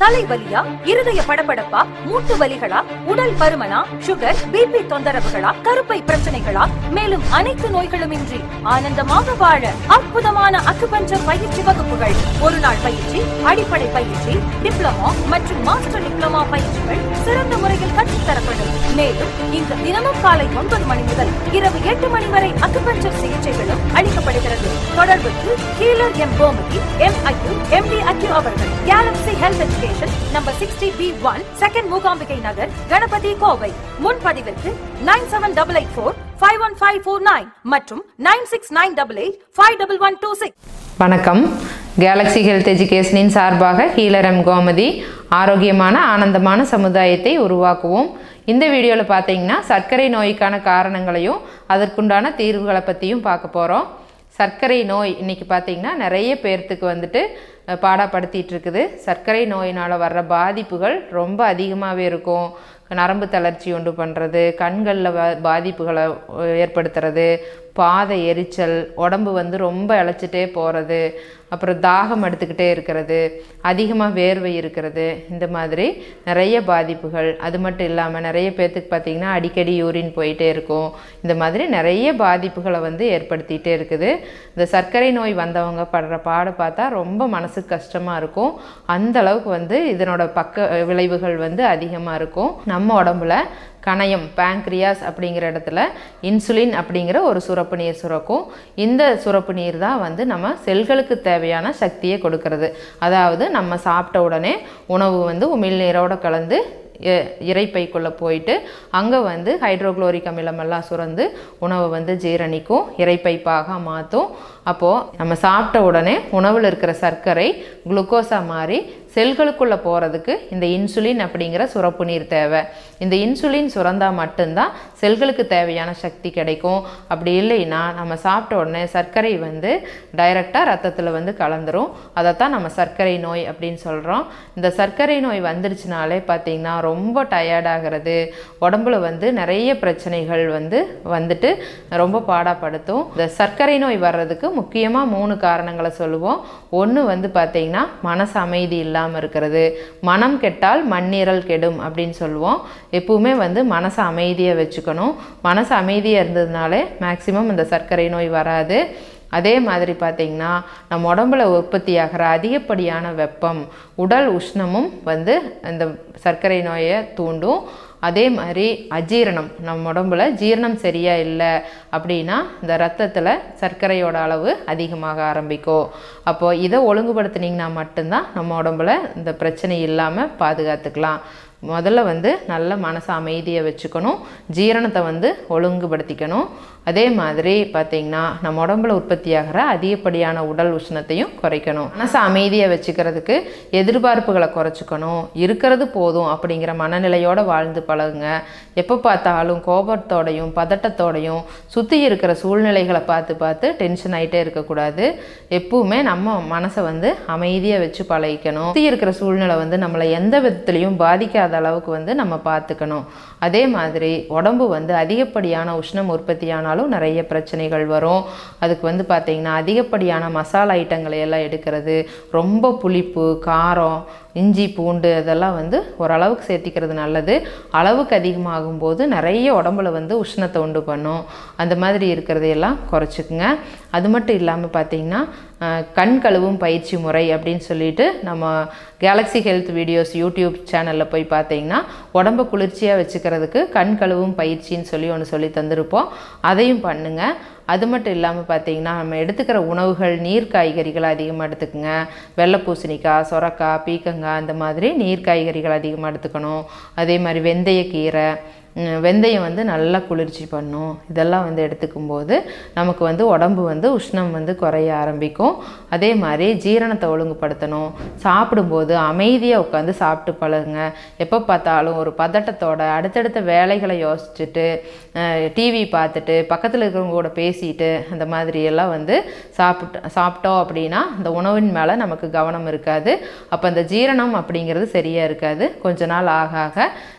தலைவலியா இருதய படபடப்பா மூட்டு வலிகளா உடல் பருமனா சுகர் பிபி தொந்தரவுகளா கருப்பை பிரச்சனைகளா மேலும் அனைத்து நோய்களுமின்றி ஆனந்தமாக வாழ அற்புதமான அக்குபஞ்சர் பயிற்சி வகுப்புகள் ஒரு நாள் பயிற்சி அடிப்படை பயிற்சி டிப்ளமோ மற்றும் மாஸ்டர் டிப்ளமா பயிற்சிகள் சிறந்த முறையில் கற்றுத்தரப்படும் மேலும் இங்கு தினமும் காலை ஒன்பது மணி முதல் இரவு எட்டு மணி வரை அக்குபஞ்சர் சிகிச்சைகளும் அளிக்கப்படுகிறது தொடர்புக்கு healer M Gomathi M acu M D acu அவர்கள் Galaxy Health Education number sixty B one second Mookambigai Nagar Ganapathy Kovai முன்பதிவிற்கு nine seven double eight four five one five four nine மற்றும் nine six nine double eight five double one two six வணக்கம் Galaxy Health எஜுகேஷனின் சார்பாக healer M Gomathi ஆரோக்கியமான ஆனந்தமான சமுதாயத்தை உருவாக்குவோம் இந்த வீடியோவில் பார்த்தீங்கன்னா சர்க்கரை நோய்க்கான காரணங்களையும் அதற்குண்டான தீர்வுகளை பற்றியும் பார்க்க போகிறோம் சர்க்கரை நோய் இன்னைக்கு பார்த்தீங்கன்னா நிறைய பேர்த்துக்கு வந்துட்டு அஹ், பாடாப்படுத்திட்டு இருக்குது சர்க்கரை நோயினால் வர்ற பாதிப்புகள் ரொம்ப அதிகமாகவே இருக்கும் நரம்பு தளர்ச்சி உண்டு பண்ணுறது கண்களில் பாதிப்புகளை அஹ், ஏற்படுத்துறது பாதை எரிச்சல் உடம்பு வந்து ரொம்ப இழைச்சிட்டே போகிறது அப்புறம் தாகம் எடுத்துக்கிட்டே இருக்கிறது அதிகமாக வேர்வை இருக்கிறது இந்த மாதிரி நிறைய பாதிப்புகள் அது மட்டும் இல்லாமல் நிறைய பேர்த்துக்கு பார்த்திங்கன்னா அடிக்கடி யூரின் போயிட்டே இருக்கும் இந்த மாதிரி நிறைய பாதிப்புகளை வந்து ஏற்படுத்திகிட்டே இருக்குது இந்த சர்க்கரை நோய் வந்தவங்க படுற பாடு பார்த்தா ரொம்ப மனசுக்கு கஷ்டமாக இருக்கும் அந்த அளவுக்கு வந்து இதனோட பக்க விளைவுகள் வந்து அதிகமாக இருக்கும் நம்ம உடம்புல கணையம் பேங்க்ரியாஸ் அப்படிங்கிற இடத்துல இன்சுலின் அப்படிங்கிற ஒரு சுரப்பு நீர் சுரக்கும் இந்த சுரப்பு நீர் தான் வந்து நம்ம செல்களுக்கு தேவையான சக்தியை கொடுக்கறது அதாவது நம்ம சாப்பிட்ட உடனே உணவு வந்து உமிழ்நீரோட கலந்து இ- இரைப்பைக்குள்ளே போயிட்டு அங்கே வந்து ஹைட்ரோகுளோரிக் அமிலமெல்லாம் சுரந்து உணவை வந்து ஜீரணிக்கும் இரைப்பைப்பாக மாற்றும் அப்போது நம்ம சாப்பிட்ட உடனே உணவில் இருக்கிற சர்க்கரை குளுக்கோஸாக மாறி செல்களுக்குள்ளே போகிறதுக்கு இந்த இன்சுலின் அப்படிங்கிற சுரப்பு நீர் தேவை இந்த இன்சுலின் சுரந்தா மட்டும்தான் செல்களுக்கு தேவையான சக்தி கிடைக்கும் அப்படி இல்லைன்னா நம்ம சாப்பிட்ட உடனே சர்க்கரை வந்து டைரெக்டாக ரத்தத்தில் வந்து கலந்துரும் அதைத்தான் நம்ம சர்க்கரை நோய் அப்படின்னு சொல்கிறோம் இந்த சர்க்கரை நோய் வந்துருச்சுனாலே பார்த்திங்கன்னா ரொம்ப டயர்டாகிறது உடம்புல வந்து நிறைய பிரச்சனைகள் வந்து வந்துட்டு ரொம்ப பாடாப்படுத்தும் இந்த சர்க்கரை நோய் வர்றதுக்கு முக்கியமாக மூணு காரணங்களை சொல்லுவோம் ஒன்று வந்து பார்த்திங்கன்னா மனசு அமைதி இல்லாமல் இருக்கிறது மனம் கெட்டால் மண்ணீரல் கெடும் அப்படின்னு சொல்லுவோம் எப்பவுமே வந்து மனசை அமைதியாக வச்சுக்கணும் மனசு அமைதியாக இருந்ததுனாலே மேக்சிமம் இந்த சர்க்கரை நோய் வராது அதே மாதிரி பார்த்திங்கன்னா நம்ம உடம்புல உற்பத்தியாகிற அதிகப்படியான வெப்பம் உடல் உஷ்ணமும் வந்து இந்த சர்க்கரை நோயை தூண்டும் அதே மாதிரி அஜீரணம் நம்ம உடம்புல ஜீரணம் சரியாக இல்லை அப்படின்னா இந்த ரத்தத்தில் சர்க்கரையோட அளவு அதிகமாக ஆரம்பிக்கும் அப்போது இதை ஒழுங்குபடுத்துனீங்கன்னா மட்டும்தான் நம்ம உடம்புல இந்த பிரச்சனை இல்லாமல் பாதுகாத்துக்கலாம் முதல்ல வந்து நல்ல மனசை அமைதியை வச்சுக்கணும் ஜீரணத்தை வந்து ஒழுங்குபடுத்திக்கணும் அதே மாதிரி பார்த்திங்கன்னா நம்ம உடம்புல உற்பத்தியாகிற அதிகப்படியான உடல் உஷ்ணத்தையும் குறைக்கணும் மனசை அமைதியை வச்சுக்கிறதுக்கு எதிர்பார்ப்புகளை குறைச்சிக்கணும் இருக்கிறது போதும் அப்படிங்கிற மனநிலையோடு வாழ்ந்து பழகுங்க எப்போ பார்த்தாலும் கோபத்தோடையும் பதட்டத்தோடையும் சுற்றி இருக்கிற சூழ்நிலைகளை பார்த்து பார்த்து டென்ஷன் ஆகிட்டே இருக்கக்கூடாது எப்பவுமே நம்ம மனசை வந்து அமைதியாக வச்சு பழகிக்கணும் சுற்றி இருக்கிற சூழ்நிலை வந்து நம்மளை எந்த விதத்துலையும் பாதிக்காத அளவுக்கு வந்து நம்ம பார்த்துக்கணும் அதே மாதிரி உடம்பு வந்து அதிகப்படியான உஷ்ணம் உற்பத்தியானாலும் நிறைய பிரச்சனைகள் வரும் அதுக்கு வந்து பார்த்திங்கன்னா அதிகப்படியான மசாலா ஐட்டங்களை எல்லாம் எடுக்கிறது ரொம்ப புளிப்பு காரம் இஞ்சி பூண்டு இதெல்லாம் வந்து ஓரளவுக்கு சேர்த்திக்கிறது நல்லது அளவுக்கு அதிகமாகும் போது நிறைய உடம்புல வந்து உஷ்ணத்தை உண்டு பண்ணும் அந்த மாதிரி இருக்கிறதையெல்லாம் குறைச்சிக்குங்க அது மட்டும் இல்லாமல் பார்த்தீங்கன்னா அஹ், கண் கழுவும் பயிற்சி முறை அப்படின்னு சொல்லிட்டு நம்ம கேலக்ஸி ஹெல்த் வீடியோஸ் யூடியூப் சேனலில் போய் பார்த்தீங்கன்னா உடம்பை குளிர்ச்சியாக வச்சுக்கிறதுக்கு கண் கழுவும் பயிற்சின்னு சொல்லி ஒன்று சொல்லி தந்திருப்போம் அதையும் பண்ணுங்கள் அது மட்டும் இல்லாமல் பார்த்தீங்கன்னா நம்ம எடுத்துக்கிற உணவுகள் நீர் காய்கறிகளை அதிகமாக எடுத்துக்கோங்க வெள்ளை பூசணிக்காய் சொரக்காய் பீக்கங்காய் இந்த மாதிரி நீர் காய்கறிகள் அதிகமாக எடுத்துக்கணும் அதே மாதிரி வெந்தயக்கீரை ம், வெந்தயம் வந்து நல்லா குளிர்ச்சி பண்ணும் இதெல்லாம் வந்து எடுத்துக்கும் போது நமக்கு வந்து உடம்பு வந்து உஷ்ணம் வந்து குறைய ஆரம்பிக்கும் அதே மாதிரி ஜீரணத்தை ஒழுங்குபடுத்தணும் சாப்பிடும்போது அமைதியாக உட்காந்து சாப்பிட்டு பழகுங்க எப்போ பார்த்தாலும் ஒரு பதட்டத்தோட அடுத்தடுத்த வேலைகளை யோசிச்சுட்டு டிவி பார்த்துட்டு பக்கத்தில் இருக்கிறவங்க கூட பேசிட்டு அந்த மாதிரி எல்லாம் வந்து சாப்பிட்டு சாப்பிட்டோம் அப்படின்னா அந்த உணவின் மேலே நமக்கு கவனம் இருக்காது அப்போ அந்த ஜீரணம் அப்படிங்கிறது சரியாக இருக்காது கொஞ்ச நாள் ஆக ஆக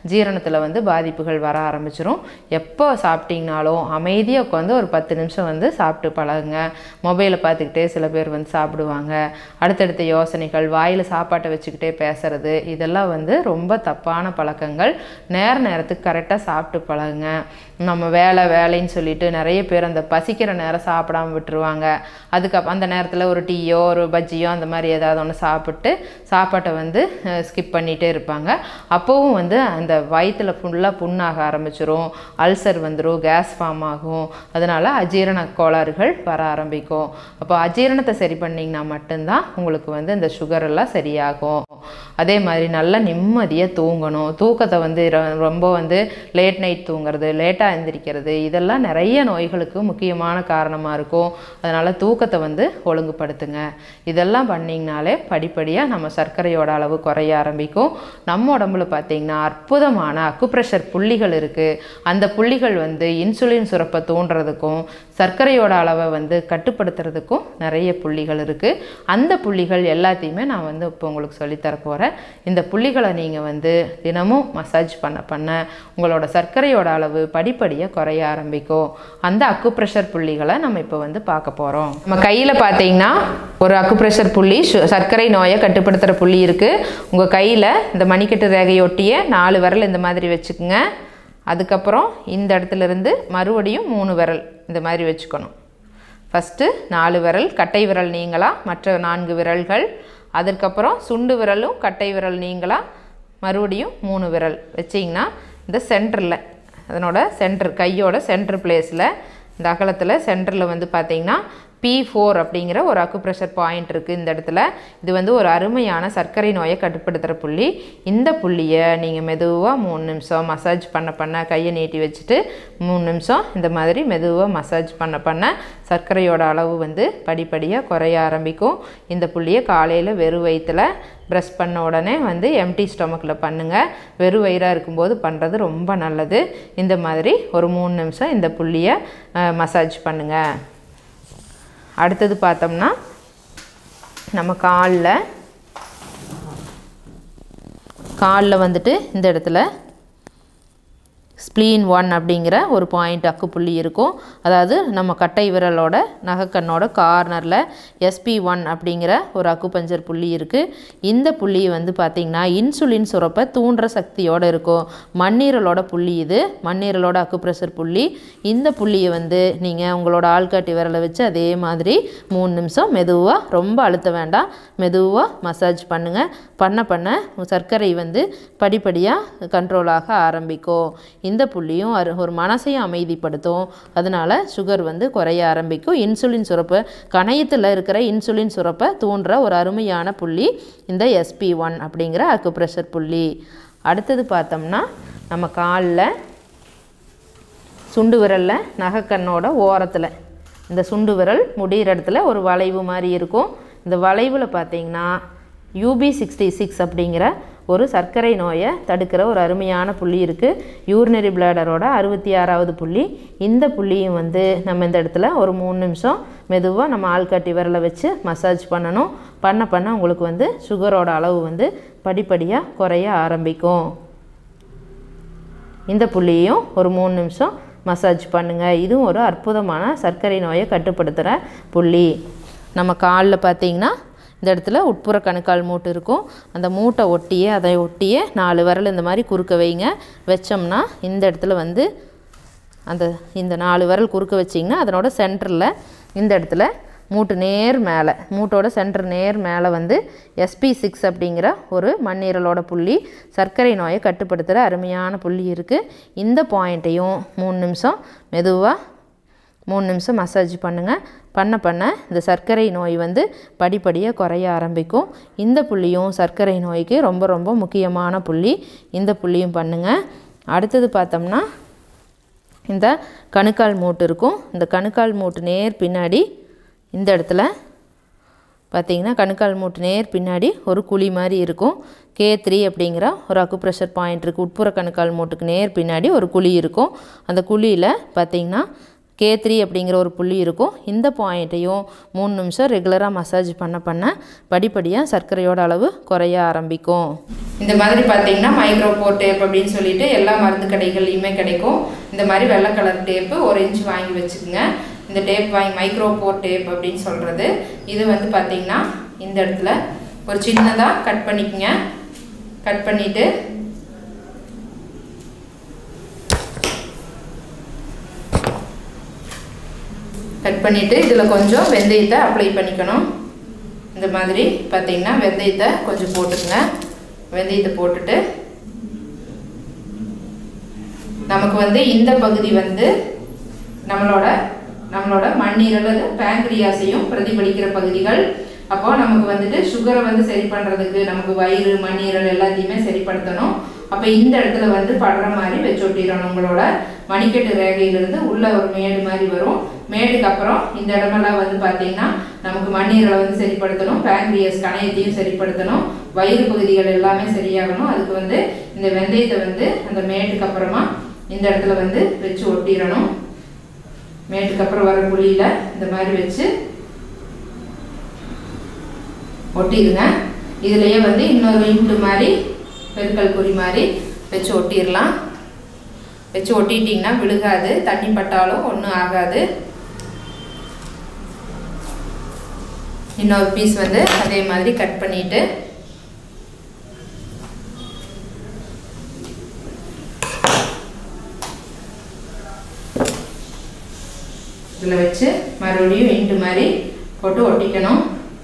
ஜீரணத்தில் வந்து பாதிப்புகள் வர ஆரம்பிச்சிரும் எப்போ சாப்பிட்டீங்கனாலும் அமைதியாக உட்காந்து ஒரு பத்து நிமிஷம் வந்து சாப்பிட்டு பழகுங்க மொபைலை பார்த்துக்கிட்டே சில பேர் வந்து சாப்பிடுவாங்க அடுத்தடுத்த யோசனைகள் வாயில் சாப்பாட்டை வச்சுக்கிட்டே பேசுறது இதெல்லாம் வந்து ரொம்ப தப்பான பழக்கங்கள் நேர நேரத்துக்கு கரெக்டாக சாப்பிட்டு பழகுங்க நம்ம வேலை வேலைன்னு சொல்லிட்டு நிறைய பேர் அந்த பசிக்கிற நேரம் சாப்பிடாம விட்டுருவாங்க அதுக்கு அந்த நேரத்தில் ஒரு டீயோ ஒரு பஜ்ஜியோ அந்த மாதிரி ஏதாவது ஒன்று சாப்பிட்டு சாப்பாட்டை வந்து ஸ்கிப் பண்ணிகிட்டே இருப்பாங்க அப்போவும் வந்து அந்த வயிற்றில் ஃபுல்லாக புண்ணாக ஆரம்பிச்சிரும் அல்சர் வந்துடும் கேஸ் ஃபார்ம் ஆகும் அதனால் அஜீரண கோளாறுகள் வர ஆரம்பிக்கும் அப்போ அஜீரணத்தை சரி பண்ணிங்கன்னா மட்டும்தான் உங்களுக்கு வந்து இந்த சுகர் எல்லாம் சரியாகும் அதே மாதிரி நல்லா நிம்மதியாக தூங்கணும் தூக்கத்தை வந்து ரொ- ரொம்ப வந்து லேட் நைட் தூங்குறது லேட்டாக எந்திரிக்கிறது இதெல்லாம் நிறைய நோய்களுக்கு முக்கியமான காரணமாக இருக்கும் அதனால் தூக்கத்தை வந்து ஒழுங்குபடுத்துங்க இதெல்லாம் பண்ணிங்கனாலே படிப்படியாக நம்ம சர்க்கரையோட அளவு குறைய ஆரம்பிக்கும் நம்ம உடம்புல பார்த்திங்கன்னா அற்புதமான அக்குப்ரெஷர் புள்ளிகள் இருக்குது அந்த புள்ளிகள் வந்து இன்சுலின் சுரப்பை தூண்டுறதுக்கும் சர்க்கரையோட அளவை வந்து கட்டுப்படுத்துறதுக்கும் நிறைய புள்ளிகள் இருக்குது அந்த புள்ளிகள் எல்லாத்தையுமே நான் வந்து இப்போ உங்களுக்கு சொல்லித்தர போகிறேன் இந்த புள்ளிகளை நீங்கள் வந்து தினமும் மசாஜ் பண்ண பண்ண உங்களோட சர்க்கரையோட அளவு படிப்படியாக குறைய ஆரம்பிக்கும் அந்த அக்குப்ரெஷர் புள்ளிகளை நம்ம இப்போ வந்து பார்க்க போகிறோம் நம்ம கையில் பார்த்தீங்கன்னா ஒரு அக்குப்ரெஷர் புள்ளி சு- சர்க்கரை நோயை கட்டுப்படுத்துகிற புள்ளி இருக்குது உங்கள் கையில் இந்த மணிக்கட்டு ரேகையொட்டிய நாலு விரல் இந்த மாதிரி வச்சுக்குங்க அதுக்கப்புறம் இந்த இடத்துல இருந்து மறுபடியும் மூணு விரல் இந்த மாதிரி வச்சுக்கணும் ஃபஸ்ட்டு நாலு விரல் கட்டை விரல் நீங்களா மற்ற நான்கு விரல்கள் அதுக்கப்புறம் சுண்டு விரலும் கட்டை விரல் நீங்களா மறுபடியும் மூணு விரல் வச்சிங்கன்னா இந்த சென்டரில் அதனோட சென்டர் கையோட சென்டர் பிளேஸில் இந்த அகலத்தில் சென்டரில் வந்து பார்த்தீங்கன்னா பி ஃபோர் அப்படிங்கிற ஒரு அக்குப்ரெஷர் பாயிண்ட் இருக்குது இந்த இடத்துல இது வந்து ஒரு அருமையான சர்க்கரை நோயை கட்டுப்படுத்துகிற புள்ளி இந்த புள்ளியை நீங்கள் மெதுவாக மூணு நிமிஷம் மசாஜ் பண்ண பண்ண கையை நீட்டி வச்சுட்டு மூணு நிமிஷம் இந்த மாதிரி மெதுவாக மசாஜ் பண்ண பண்ண சர்க்கரையோட அளவு வந்து படிப்படியாக குறைய ஆரம்பிக்கும் இந்த புள்ளியை காலையில் வெறும் வயிற்றில் ப்ரெஷ் பண்ண உடனே வந்து எம்டி ஸ்டொமக்கில் பண்ணுங்கள் வெறும் வயிறாக இருக்கும்போது பண்ணுறது ரொம்ப நல்லது இந்த மாதிரி ஒரு மூணு நிமிஷம் இந்த புள்ளியை மசாஜ் பண்ணுங்கள் அடுத்தது பார்த்தோம்னா நம்ம காலில் காலில் வந்துட்டு இந்த இடத்துல ஸ்ப்ளீன் ஒன் அப்படிங்கிற ஒரு பாயிண்ட் அக்குப்புள்ளி இருக்கும் அதாவது நம்ம கட்டை விரலோட நகைக்கண்ணோட கார்னரில் எஸ்பி ஒன் அப்படிங்கிற ஒரு அக்குபஞ்சர் புள்ளி இருக்குது இந்த புள்ளி வந்து பார்த்திங்கன்னா இன்சுலின் சுரப்பை தூண்டுற சக்தியோடு இருக்கும் மண்ணீரலோட புள்ளி இது மண்ணீரலோட அக்குப்ரெஷர் புள்ளி இந்த புள்ளியை வந்து நீங்கள் உங்களோட ஆள்காட்டி விரலை வச்சு அதே மாதிரி மூணு நிமிஷம் மெதுவாக ரொம்ப அழுத்த வேண்டாம் மெதுவாக மசாஜ் பண்ணுங்கள் பண்ண பண்ண சர்க்கரை வந்து படிப்படியாக கண்ட்ரோல் ஆக ஆரம்பிக்கும் இந்த புள்ளியும் அரு ஒரு மனசையும் அமைதிப்படுத்தும் அதனால சுகர் வந்து குறைய ஆரம்பிக்கும் இன்சுலின் சுரப்பு கணையத்தில் இருக்கிற இன்சுலின் சுரப்பை தூண்டுற ஒரு அருமையான புள்ளி இந்த எஸ்பி ஒன் அப்படிங்கிற அக்குப்ரெஷர் புள்ளி அடுத்தது பார்த்தோம்னா நம்ம காலில் சுண்டு விரலில் நகைக்கண்ணோட ஓரத்தில் இந்த சுண்டு விரல் முடிகிற இடத்துல ஒரு வளைவு மாதிரி இருக்கும் இந்த வளைவில் பார்த்தீங்கன்னா யூபி சிக்ஸ்டி சிக்ஸ் அப்படிங்கிற ஒரு சர்க்கரை நோயை தடுக்கிற ஒரு அருமையான புள்ளி இருக்குது யூரினரி பிளாடரோட அறுபத்தி ஆறாவது புள்ளி இந்த புள்ளியும் வந்து நம்ம இந்த இடத்துல ஒரு மூணு நிமிஷம் மெதுவாக நம்ம ஆள்காட்டி விரலை வச்சு மசாஜ் பண்ணணும் பண்ண பண்ண உங்களுக்கு வந்து சுகரோட அளவு வந்து படிப்படியாக குறைய ஆரம்பிக்கும் இந்த புள்ளியையும் ஒரு மூணு நிமிஷம் மசாஜ் பண்ணுங்கள் இதுவும் ஒரு அற்புதமான சர்க்கரை நோயை கட்டுப்படுத்துகிற புள்ளி நம்ம காலில் பார்த்தீங்கன்னா இந்த இடத்துல உட்புற கணுக்கால் மூட்டு இருக்கும் அந்த மூட்டை ஒட்டியே அதை ஒட்டியே நாலு விரல் இந்த மாதிரி குறுக்க வைங்க வச்சோம்னா இந்த இடத்துல வந்து அந்த இந்த நாலு விரல் குறுக்க வச்சிங்கன்னா அதனோட சென்டரில் இந்த இடத்துல மூட்டு நேர் மேலே மூட்டோட சென்டர் நேர் மேலே வந்து எஸ்பி சிக்ஸ் அப்படிங்கிற ஒரு மண்ணீரலோட புள்ளி சர்க்கரை நோயை கட்டுப்படுத்துகிற அருமையான புள்ளி இருக்குது இந்த பாயிண்ட்டையும் மூணு நிமிஷம் மெதுவாக மூணு நிமிஷம் மசாஜ் பண்ணுங்கள் பண்ண பண்ண இந்த சர்க்கரை நோய் வந்து படிப்படியாக குறைய ஆரம்பிக்கும் இந்த புள்ளியும் சர்க்கரை நோய்க்கு ரொம்ப ரொம்ப முக்கியமான புள்ளி இந்த புள்ளியும் பண்ணுங்கள் அடுத்தது பார்த்தோம்னா இந்த கணுக்கால் மூட்டு இருக்கும் இந்த கணுக்கால் மூட்டு நேர் பின்னாடி இந்த இடத்துல பார்த்தீங்கன்னா கணுக்கால் மூட்டு நேர் பின்னாடி ஒரு குழி மாதிரி இருக்கும் கே த்ரீ அப்படிங்கிற ஒரு அக்குப்ரெஷர் பாயிண்ட் இருக்குது உட்புற கணுக்கால் மூட்டுக்கு நேர் பின்னாடி ஒரு குழி இருக்கும் அந்த குழியில் பார்த்தீங்கன்னா கே த்ரீ அப்படிங்கிற ஒரு புள்ளி இருக்கும் இந்த பாயிண்ட்டையும் மூணு நிமிஷம் ரெகுலராக மசாஜ் பண்ண பண்ண படிப்படியாக சர்க்கரையோட அளவு குறைய ஆரம்பிக்கும் இந்த மாதிரி பார்த்தீங்கன்னா மைக்ரோ போர் டேப் அப்படின்னு சொல்லிட்டு எல்லா மருந்து கடைகள்லையுமே கிடைக்கும் இந்த மாதிரி வெள்ளை கலர் டேப்பு ஒரு இன்ச் வாங்கி வச்சுக்கோங்க இந்த டேப் வாங்கி மைக்ரோ போர் டேப் அப்படின்னு சொல்கிறது இது வந்து பார்த்தீங்கன்னா இந்த இடத்துல ஒரு சின்னதாக கட் பண்ணிக்கங்க கட் பண்ணிவிட்டு கட் பண்ணிவிட்டு இதில் கொஞ்சம் வெந்தயத்தை அப்ளை பண்ணிக்கணும் இந்த மாதிரி பார்த்தீங்கன்னா வெந்தயத்தை கொஞ்சம் போட்டுக்கங்க வெந்தயத்தை போட்டுட்டு நமக்கு வந்து இந்த பகுதி வந்து நம்மளோட நம்மளோட மண்ணீரல் பேங்க்ரியாஸையும் பிரதிபலிக்கிற பகுதிகள் அப்போ நமக்கு வந்துட்டு சுகரை வந்து சரி பண்ணுறதுக்கு நமக்கு வயிறு மண்ணீரல் எல்லாத்தையுமே சரிப்படுத்தணும் அப்போ இந்த இடத்துல வந்து படுற மாதிரி வச்சு ஒட்டிடணும் உங்களோட மணிக்கட்டு ரேகையிலிருந்து உள்ள ஒரு மேடு மாதிரி வரும் மேடுக்கு அப்புறம் இந்த இடமெல்லாம் வந்து பார்த்தீங்கன்னா நமக்கு மண்ணீரலை வந்து சரிப்படுத்தணும் பேங்க்ரியஸ் கணையத்தையும் சரிப்படுத்தணும் வயிறு பகுதிகள் எல்லாமே சரியாகணும் அதுக்கு வந்து இந்த வெந்தயத்தை வந்து அந்த மேட்டுக்கு அப்புறமா இந்த இடத்துல வந்து வச்சு ஒட்டிடணும் மேட்டுக்கு அப்புறம் வர குழியில் இந்த மாதிரி வச்சு ஒட்டிடுங்க இதுலேயே வந்து இன்னொரு இன்ட்டு மாதிரி பெருக்கல் குறி மாதிரி வச்சு ஒட்டிடலாம் வச்சு ஒட்டிட்டிங்கன்னா விழுகாது தண்ணி பட்டாலும் ஒன்றும் ஆகாது இன்னொரு பீஸ் வந்து அதே மாதிரி கட் பண்ணிட்டு இதில் வச்சு மறுபடியும் இன்ட்டு மாதிரி போட்டு ஒட்டிக்கணும்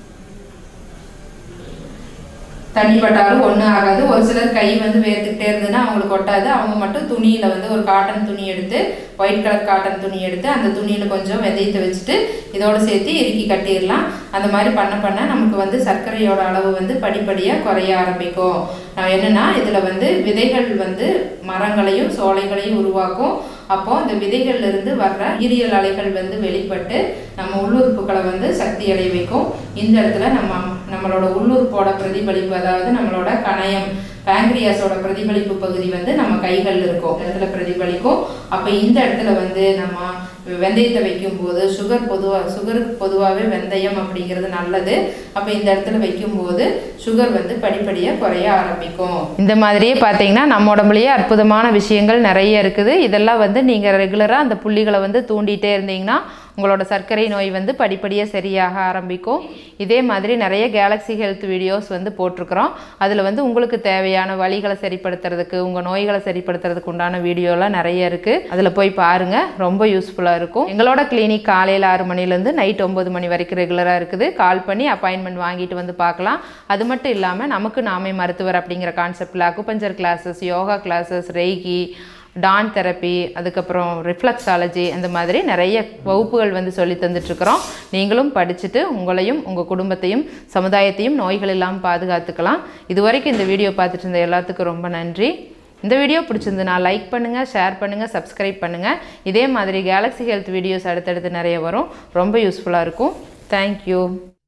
தண்ணி பட்டாலும் ஒன்றும் ஆகாது ஒரு சிலர் கை வந்து வேர்த்துக்கிட்டே இருந்ததுன்னா அவங்களுக்கு ஒட்டாது அவங்க மட்டும் துணியில் வந்து ஒரு காட்டன் துணி எடுத்து ஒயிட் கலர் காட்டன் துணி எடுத்து அந்த துணியில் கொஞ்சம் வெந்தயத்தை வச்சுட்டு இதோடு சேர்த்து இறுக்கி கட்டிடலாம் அந்த மாதிரி பண்ண பண்ண நமக்கு வந்து சர்க்கரையோட அளவு வந்து படிப்படியாக குறைய ஆரம்பிக்கும் என்னென்னா இதில் வந்து விதைகள் வந்து மரங்களையும் சோலைகளையும் உருவாக்கும் அப்போ இந்த விதைகள்ல இருந்து வர்ற ஈரியல் அலைகள் வந்து வெளிப்பட்டு நம்ம உள்ளுறுப்புகளை வந்து சக்தி அடைய வைக்கும் இந்த இடத்துல நம்ம நம்மளோட உள்ளுறுப்போட பிரதிபலிப்பு அதாவது நம்மளோட கணையம் பேங்க்ரியாஸோட பிரதிபலிப்பு பகுதி வந்து நம்ம கைகள் இருக்கும் இடத்துல பிரதிபலிக்கும் அப்போ இந்த இடத்துல வந்து நம்ம வெந்தயத்தை வைக்கும்போது சுகர் பொதுவாக சுகருக்கு பொதுவாகவே வெந்தயம் அப்படிங்கிறது நல்லது அப்போ இந்த இடத்துல வைக்கும்போது சுகர் வந்து படிப்படியாக குறைய ஆரம்பிக்கும் இந்த மாதிரியே பார்த்தீங்கன்னா நம்ம உடம்புலயே அற்புதமான விஷயங்கள் நிறைய இருக்குது இதெல்லாம் வந்து நீங்கள் ரெகுலராக அந்த புள்ளிகளை வந்து தூண்டிகிட்டே இருந்தீங்கன்னா உங்களோட சர்க்கரை நோய் வந்து படிப்படியாக சரியாக ஆரம்பிக்கும் இதே மாதிரி நிறைய கேலக்ஸி ஹெல்த் வீடியோஸ் வந்து போட்டிருக்கிறோம் அதில் வந்து உங்களுக்கு தேவையான வழிகளை சரிப்படுத்துறதுக்கு உங்கள் நோய்களை சரிப்படுத்துறதுக்கு உண்டான வீடியோலாம் நிறைய இருக்குது அதில் போய் பாருங்கள் ரொம்ப யூஸ்ஃபுல்லாக இருக்கும் எங்களோட கிளினிக் காலையில் ஆறு மணிலேருந்து நைட் ஒம்பது மணி வரைக்கும் ரெகுலராக இருக்குது கால் பண்ணி அப்பாயின்மெண்ட் வாங்கிட்டு வந்து பார்க்கலாம் அது மட்டும் இல்லாமல் நமக்கு நாமே மருத்துவர் அப்படிங்கிற கான்செப்டில் acupuncture classes yoga classes reiki டான் தெரப்பி அதுக்கப்புறம் ரிஃப்ளக்ஸாலஜி அந்த மாதிரி நிறைய வகுப்புகள் வந்து சொல்லி தந்துட்டுருக்குறோம் நீங்களும் படிச்சுட்டு உங்களையும் உங்கள் குடும்பத்தையும் சமுதாயத்தையும் நோய்கள் இல்லாமல் பாதுகாத்துக்கலாம் இது வரைக்கும் இந்த வீடியோ பார்த்துட்டு இருந்த எல்லாத்துக்கும் ரொம்ப நன்றி இந்த வீடியோ பிடிச்சிருந்துன்னா லைக் பண்ணுங்கள் ஷேர் பண்ணுங்கள் சப்ஸ்கிரைப் பண்ணுங்கள் இதே மாதிரி கேலக்ஸி ஹெல்த் வீடியோஸ் அடுத்தடுத்து நிறைய வரும் ரொம்ப யூஸ்ஃபுல்லாக இருக்கும் தேங்க்யூ